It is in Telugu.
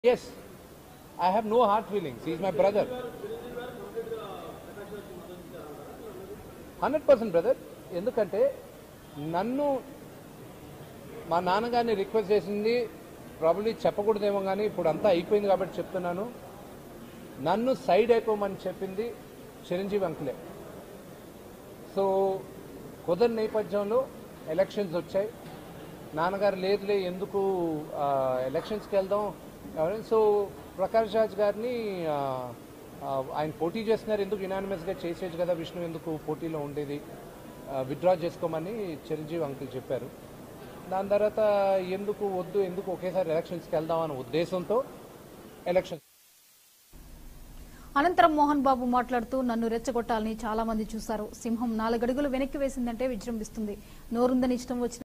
Yes, I have no hard feelings. He's my brother. Hundred percent brother ఎందుకంటే నన్ను మా నాన్నగారిని రిక్వెస్ట్ చేసింది ప్రాబ్లీ చెప్పకూడదేమో కానీ ఇప్పుడు అంతా అయిపోయింది కాబట్టి చెప్తున్నాను నన్ను సైడ్ అయిపోమని చెప్పింది చిరంజీవి అంకులే సో కుదర్ నేపథ్యంలో ఎలక్షన్స్ వచ్చాయి నాన్నగారు లేదులే ఎందుకు ఆ, ఎలక్షన్స్కి వెళ్దాం ఎవరైనా సో ప్రకాష్ రాజ్ గారిని ఆ, ఆ, ఆయన పోటీ చేస్తున్నారు ఎందుకు యునానిమస్గా చేసేది కదా విష్ణు ఎందుకు పోటీలో ఉండేది విత్డ్రా చేసుకోమని చిరంజీవి అంకుల్ చెప్పారు దాని తర్వాత ఎందుకు వద్దు ఎందుకు ఒకేసారి ఎలక్షన్స్కి వెళ్దాం అనే ఉద్దేశంతో ఎలక్షన్ అనంతరం మోహన్ బాబు మాట్లాడుతూ నన్ను రెచ్చగొట్టాలని చాలా మంది చూశారు సింహం నాలుగడుగులు వెనక్కి వేసిందంటే విజృంభిస్తుంది నోరుందని ఇష్టం వచ్చిన